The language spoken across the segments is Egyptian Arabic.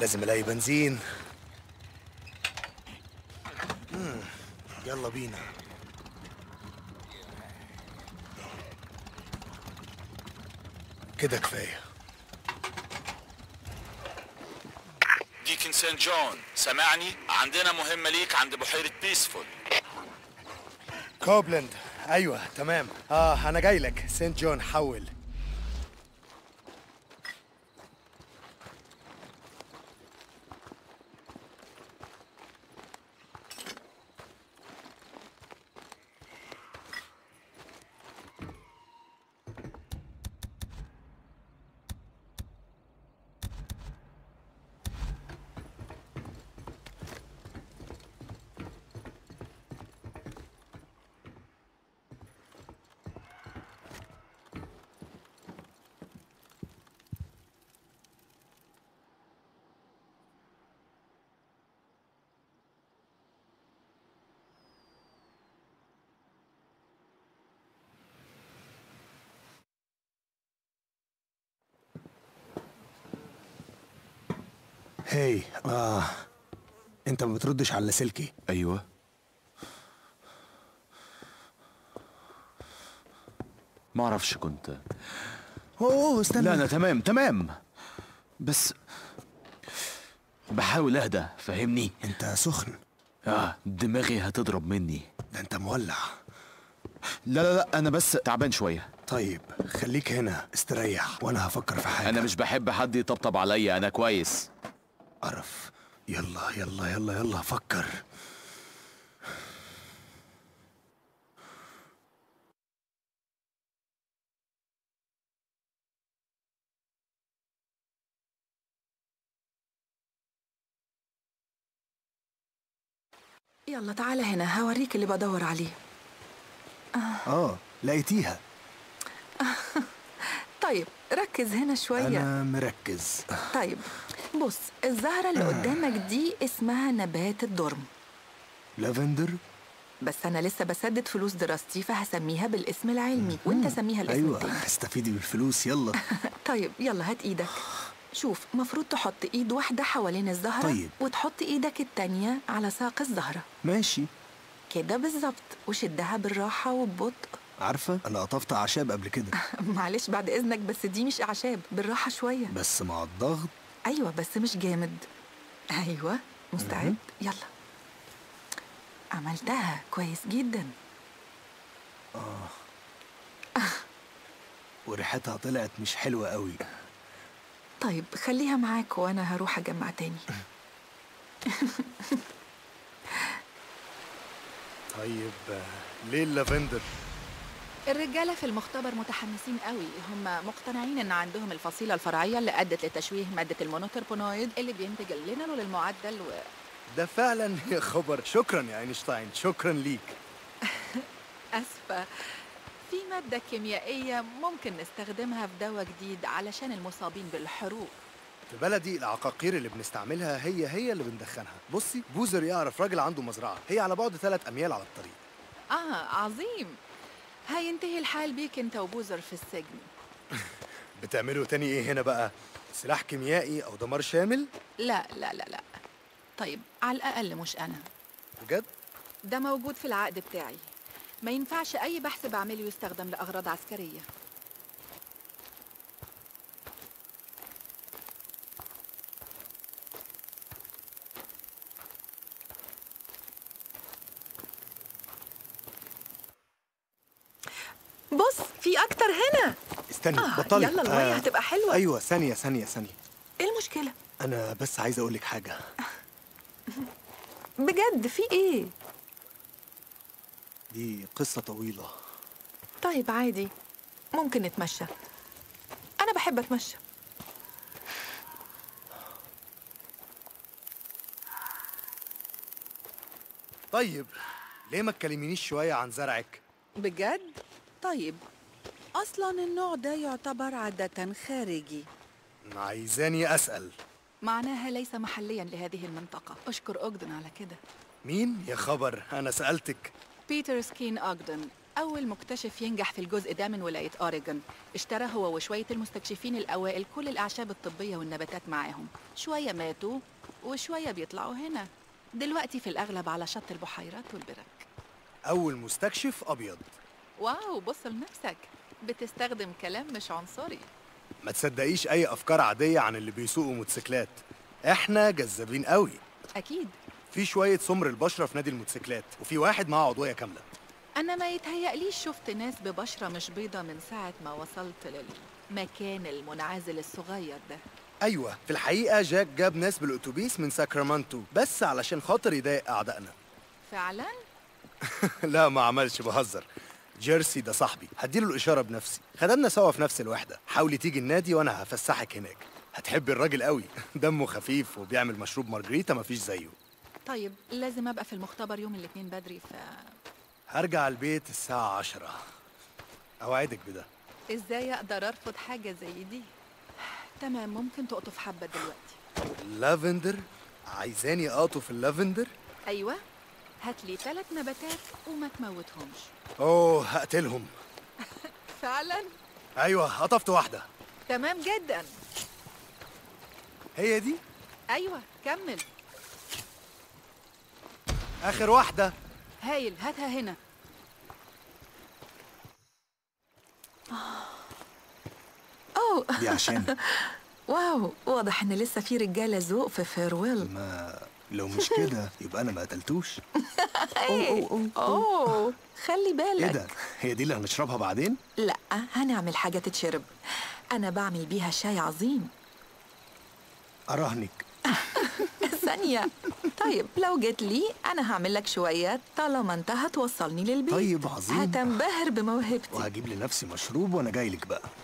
لازم الاقي بنزين مم، يلا بينا كده كفايه ديكن سان جون سامعني عندنا مهمة ليك عند بحيرة بيسفول كوبلاند ايوه تمام اه انا جاي لك سنت جون حول هاي اه انت ما بتردش على لاسلكي ايوه ما اعرفش كنت اوه استنى لا انا تمام تمام بس بحاول اهدى فاهمني انت سخن اه دماغي هتضرب مني ده انت مولع لا لا لا انا بس تعبان شويه طيب خليك هنا استريح وانا هفكر في حاجه انا مش بحب حد يطبطب عليا انا كويس قرف يلا يلا يلا يلا فكر يلا تعالى هنا هوريك اللي بدور عليه اه لقيتيها طيب ركز هنا شوية انا مركز طيب بص الزهرة اللي قدامك دي اسمها نبات الدرم لافندر بس أنا لسه بسدد فلوس دراستي فهسميها بالاسم العلمي وأنت سميها الاسم ايوه التاني استفيدي بالفلوس يلا طيب يلا هات إيدك شوف مفروض تحط إيد واحدة حوالين الزهرة طيب. وتحط إيدك التانية على ساق الزهرة ماشي كده بالظبط وشدها بالراحة وببطء عارفه انا قطفت اعشاب قبل كده معلش بعد إذنك بس دي مش أعشاب بالراحة شوية بس مع الضغط أيوة بس مش جامد أيوة مستعد يلا عملتها كويس جدا وريحتها طلعت مش حلوه قوي طيب خليها معاك وأنا هروح أجمع تاني طيب آه، ليه اللافندر الرجالة في المختبر متحمسين قوي هم مقتنعين ان عندهم الفصيلة الفرعية اللي أدت لتشويه مادة المونوتربونويد اللي بينتج اللينول المعدل و... ده فعلا يا خبر شكرا يا اينشتاين شكرا ليك أسفة في مادة كيميائية ممكن نستخدمها في دواء جديد علشان المصابين بالحروق في بلدي العقاقير اللي بنستعملها هي هي اللي بندخنها بصي بوزر يعرف راجل عنده مزرعه هي على بعد ثلاث اميال على الطريق آه عظيم هينتهي الحال بيك انت وبوزر في السجن بتعملوا تاني ايه هنا بقى سلاح كيميائي او دمار شامل لا لا لا لا طيب على الأقل مش أنا بجد ده موجود في العقد بتاعي ما ينفعش أي بحث بعمله يستخدم لأغراض عسكرية بص في أكتر هنا استني آه بطلي يلا المية هتبقى حلوة ايوه ثانيه ثانيه ثانيه إيه المشكلة؟ انا بس عايز اقول لك حاجه بجد في إيه؟ دي قصه طويله طيب عادي ممكن نتمشى أنا بحب أتمشى طيب ليه ما تكلمينيش شويه عن زرعك بجد؟ طيب أصلا النوع ده يعتبر عادة خارجي عايزاني اسال معناها ليس محليا لهذه المنطقة أشكر أوغدن على كده مين يا خبر انا سالتك بيتر سكين أوغدن أول مكتشف ينجح في الجزء ده من ولاية أوريجون اشترى هو وشوية المستكشفين الأوائل كل الأعشاب الطبية والنباتات معاهم شوية ماتوا وشوية بيطلعوا هنا دلوقتي في الأغلب على شط البحيرات والبرك اول مستكشف ابيض واو بص لنفسك بتستخدم كلام مش عنصري ما تصدقيش اي افكار عاديه عن اللي بيسوقوا موتوسيكلات احنا جذابين قوي أكيد في شويه سمر البشره في نادي الموتوسيكلات وفي واحد معاه عضويه كامله أنا ما يتهيأليش شفت ناس ببشرة مش بيضة من ساعة ما وصلت للمكان المنعزل الصغير ده ايوه في الحقيقه جاك جاب ناس بالاتوبيس من ساكرامنتو بس علشان خاطر يضايق اعدائنا فعلا لا ما عملش بهزر جيرسي ده صاحبي هديله الاشاره بنفسي خدمنا سوا في نفس الوحده حاولي تيجي النادي وانا هفسحك هناك هتحبي الراجل قوي دمه خفيف وبيعمل مشروب مارجريتا مفيش زيه طيب لازم أبقى في المختبر يوم الاثنين بدري ف هرجع البيت الساعه عشرة اوعدك بده ازاي اقدر ارفض حاجه زي دي تمام ممكن تقطف حبه دلوقتي لافندر عايزاني اقطف اللافندر ايوه هات لي ثلاث نباتات وما تموتهمش اوه هقتلهم فعلا ايوه قطفت واحده تمام جدا هي دي ايوه كمل اخر واحده هايل هاتها هنا أوه دي عشان واو واضح إن لسه في رجالة ذوق في فيرويل ما لو مش كده يبقى انا ما قتلتوش أوه أوه خلي بالك هي دي اللي هنشربها بعدين لا هنعمل حاجة تتشرب أنا بعمل بيها شاي عظيم اراهنك ثانية طيب لو جيت لي أنا هعمل لك شوية طالما أنت هتوصلني للبيت طيب، عظيم. هتنبهر بموهبتي وهجيب لنفسي مشروب وانا جاي لك بقى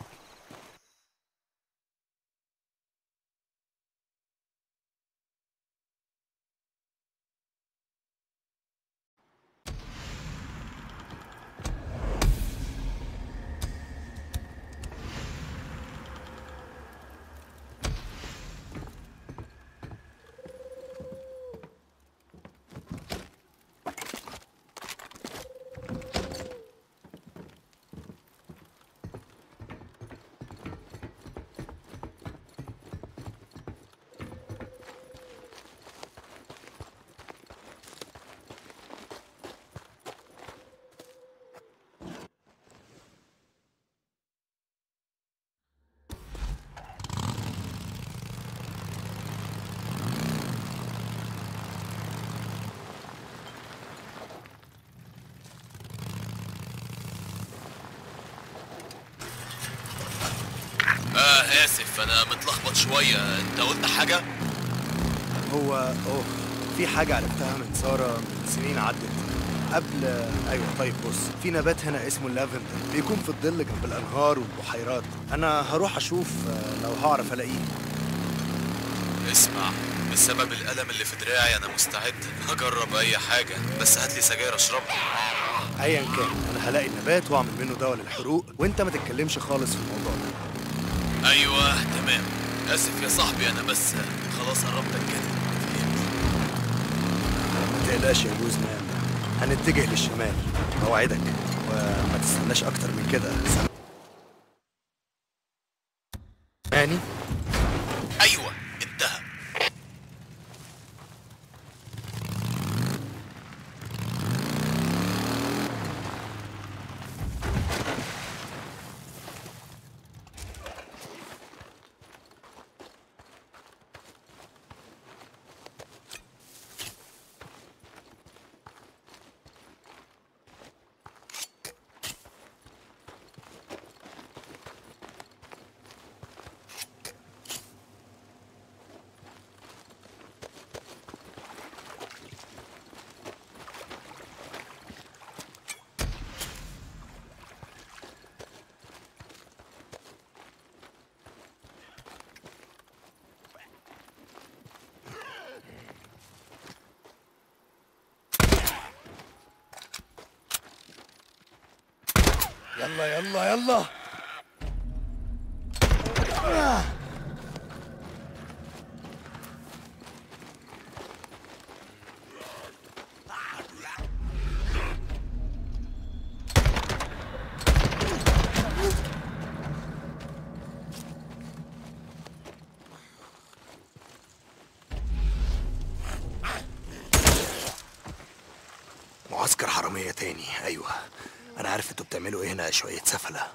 آه آسف أنا متلخبط شوية أنت قلت حاجة؟ هو اوه في حاجة عرفتها من سارة من سنين عدت قبل ايوه طيب بص في نبات هنا اسمه اللافندر بيكون في الظل جنب الانهار والبحيرات انا هروح اشوف آه، لو هعرف الاقيه اسمع بسبب الألم اللي في دراعي أنا مستعد أجرب أي حاجة بس هات لي سجاير أشربها ايا كان انا هلاقي النبات واعمل منه دواء للحروق وانت ما تتكلمش خالص في الموضوع ده أيوه تمام آسف يا صاحبي أنا بس خلاص قربت كده ما تقلقش يا جوز مان هنتجه للشمال اوعدك وما تستناش اكتر من كده سامعني أيوه انتهى يلا يلا يلا عارف انتوا بتعملوا ايه هنا يا شويه سفله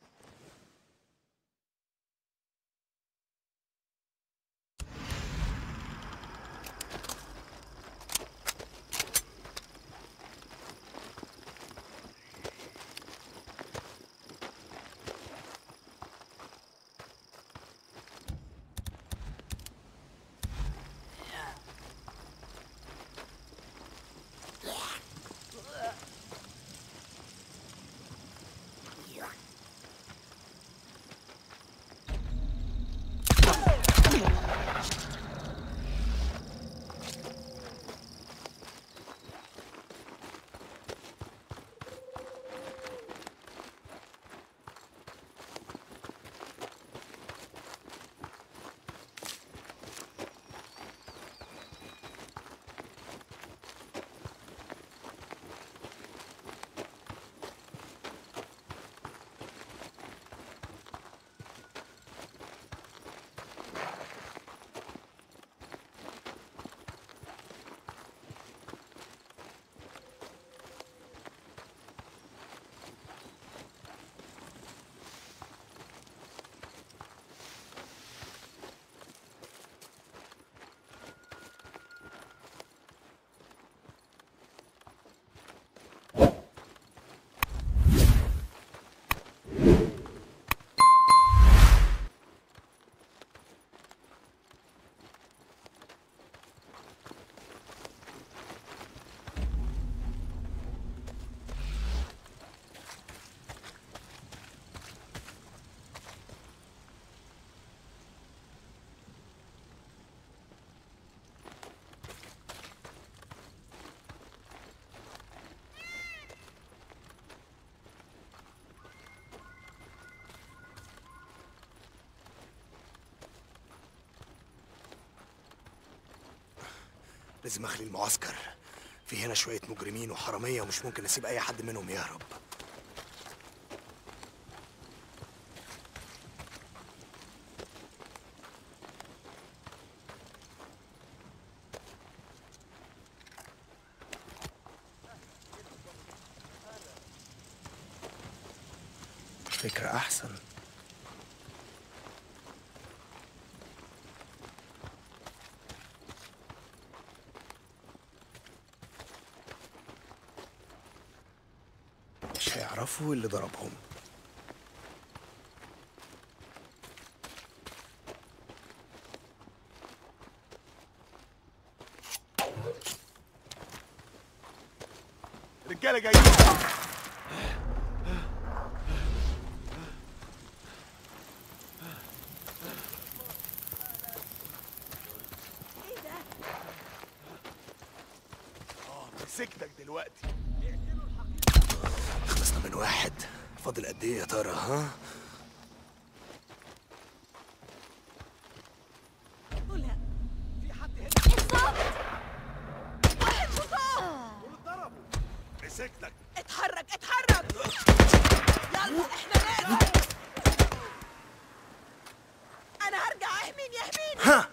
لازم اخلي المعسكر في هنا شويه مجرمين وحراميه ومش ممكن اسيب اي حد منهم يهرب فكرة أحسن مش هيعرفوا اللي ضربهم رجاله جايين مسكتك دلوقتي خلصنا من واحد فاضل قد ايه يا ترى ها مسكتك اتحرك اتحرك يلا احنا نقدر انا هرجع اهمين يهمين ها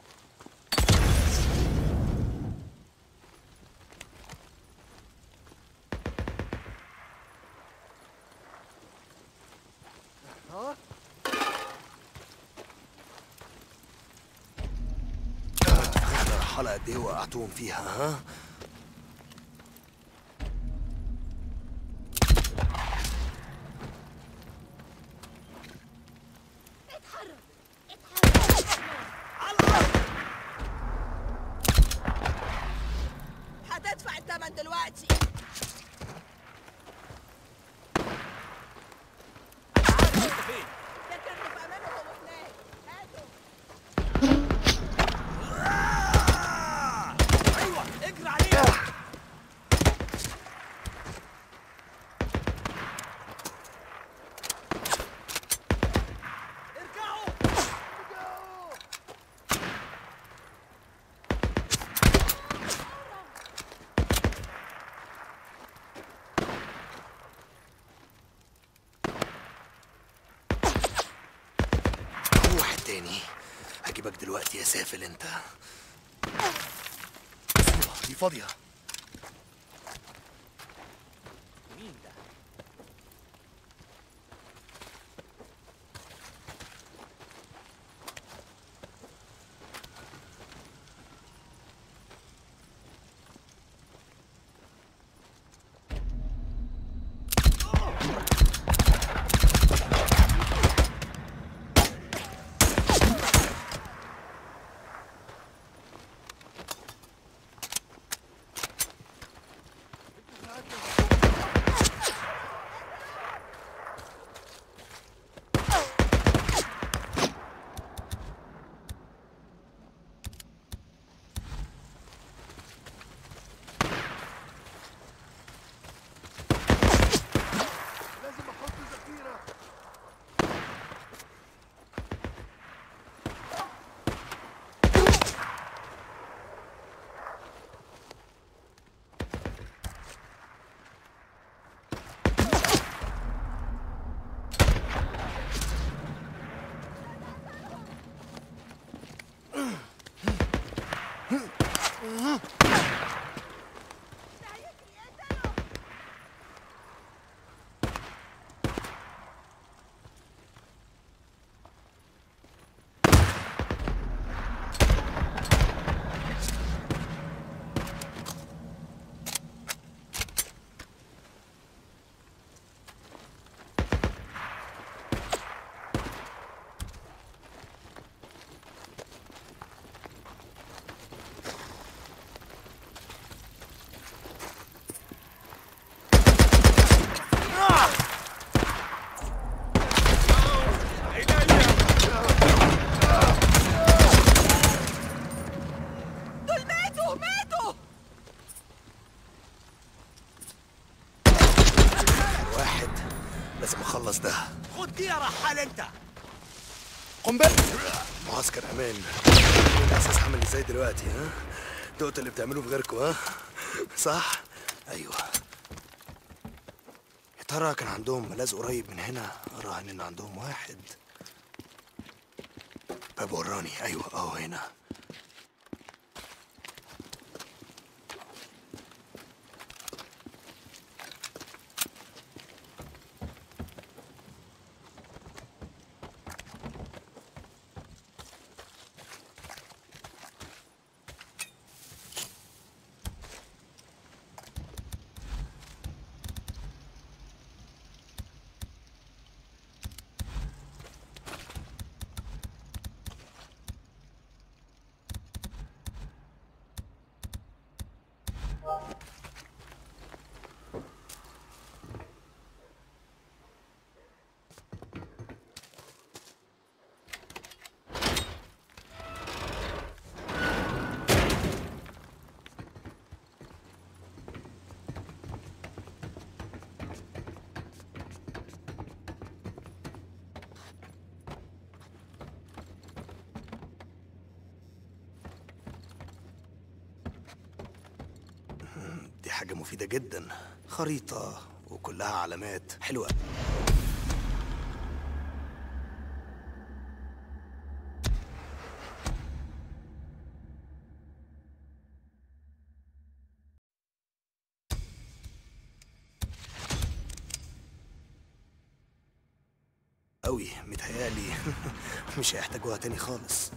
احنا رحالة قد ايه وقعتوهم فيها ها هتدفع الثمن دلوقتي لكنه في امان وهو هناك هاتوا هو واحد تاني هجيبك دلوقتي يا سافل انت دي فاضية الحال انت قنبله معسكر امان الاحساس عامل ازاي دلوقتي ها دقت اللي بتعملوه في غيركم ها صح ايوه يا ترى كان عندهم ملاذ قريب من هنا راهن ان عندهم واحد باب وراني ايوه اهو هنا دي حاجة مفيدة جدا خريطة وكلها علامات حلوة أوي متهيألي مش هيحتاجوها تاني خالص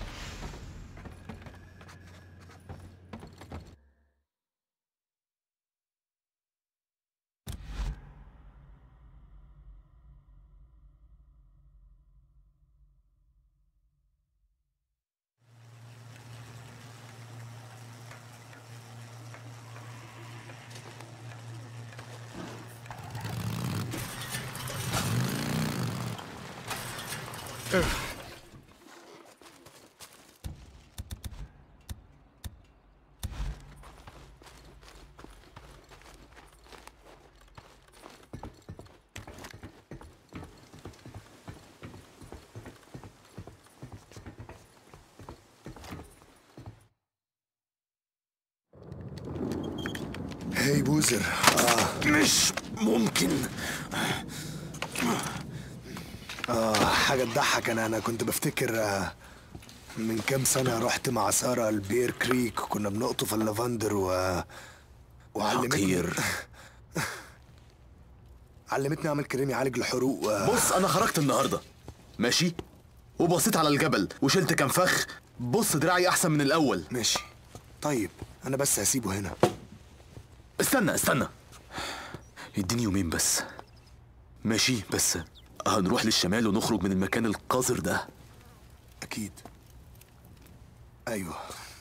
هاي بوزر آه مش ممكن آه حاجة تضحك أنا أنا كنت بفتكر آه من كام سنة رحت مع سارة البير كريك وكنا بنقطف اللافندر و وعلمتني حقير. علمتني أعمل كريم يعالج الحروق و... بص انا خرجت النهارده ماشي وبصيت على الجبل وشلت كام فخ بص دراعي احسن من الاول ماشي طيب أنا بس هسيبه هنا استنى استنى اديني يومين بس ماشي بس هنروح للشمال ونخرج من المكان القذر ده أكيد أيوه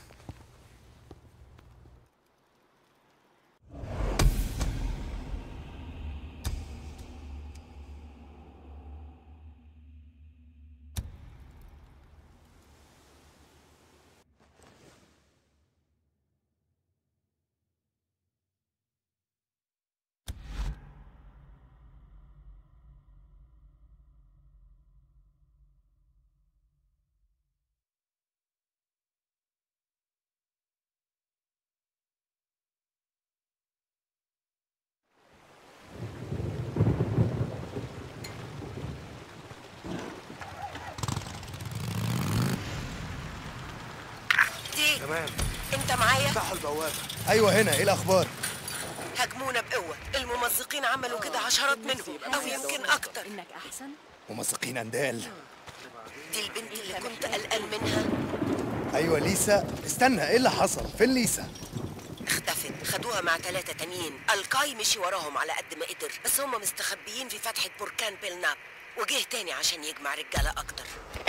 دي تمام انت معايا فتحوا البوابة أيوه هنا إيه الأخبار؟ هجمونا بقوة الممزقين عملوا كده عشرات منهم او يمكن اكتر انك احسن ممسقين أندال دي البنت اللي كنت قلقان منها أيوه ليسا استنى إيه اللي حصل؟ فين ليسا؟ اختفت خدوها مع ثلاثة تانيين الكاي مشي وراهم على قد ما قدر بس هم مستخبيين في فتحة بركان بيلناب وجه تاني عشان يجمع رجالة اكتر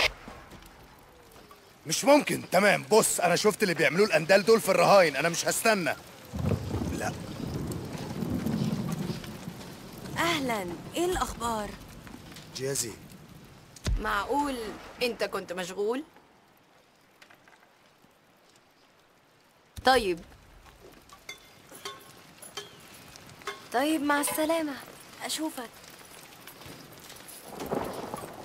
مش ممكن تمام بص انا شفت اللي بيعملوه الاندال دول في الرهاين انا مش هستنى لا اهلا ايه الاخبار جيازي معقول انت كنت مشغول طيب طيب مع السلامة اشوفك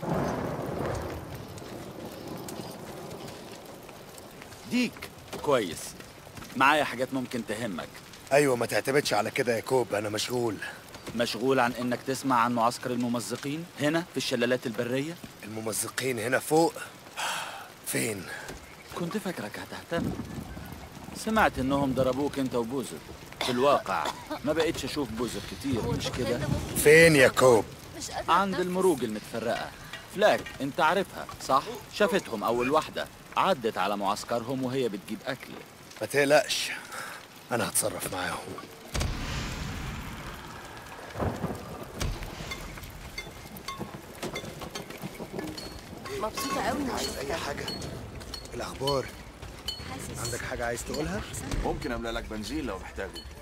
ديك كويس معايا حاجات ممكن تهمك ايوه ما تعتمدش على كده يا كوب انا مشغول مشغول عن انك تسمع عن معسكر الممزقين هنا في الشلالات البرية الممزقين هنا فوق فين كنت فاكرك هتهتم سمعت انهم ضربوك انت وبوزر في الواقع ما بقتش اشوف بوزر كتير مش كده فين يا كوب عند المروج المتفرقة فلاك انت عارفها صح شافتهم اول واحدة عدت على معسكرهم وهي بتجيب اكل ما تقلقش انا هتصرف معاهم مبسوطة قوي اني عايز اي شفتك حاجه الاخبار حاسس عندك حاجه عايز تقولها ممكن املى لك بنزين لو محتاجه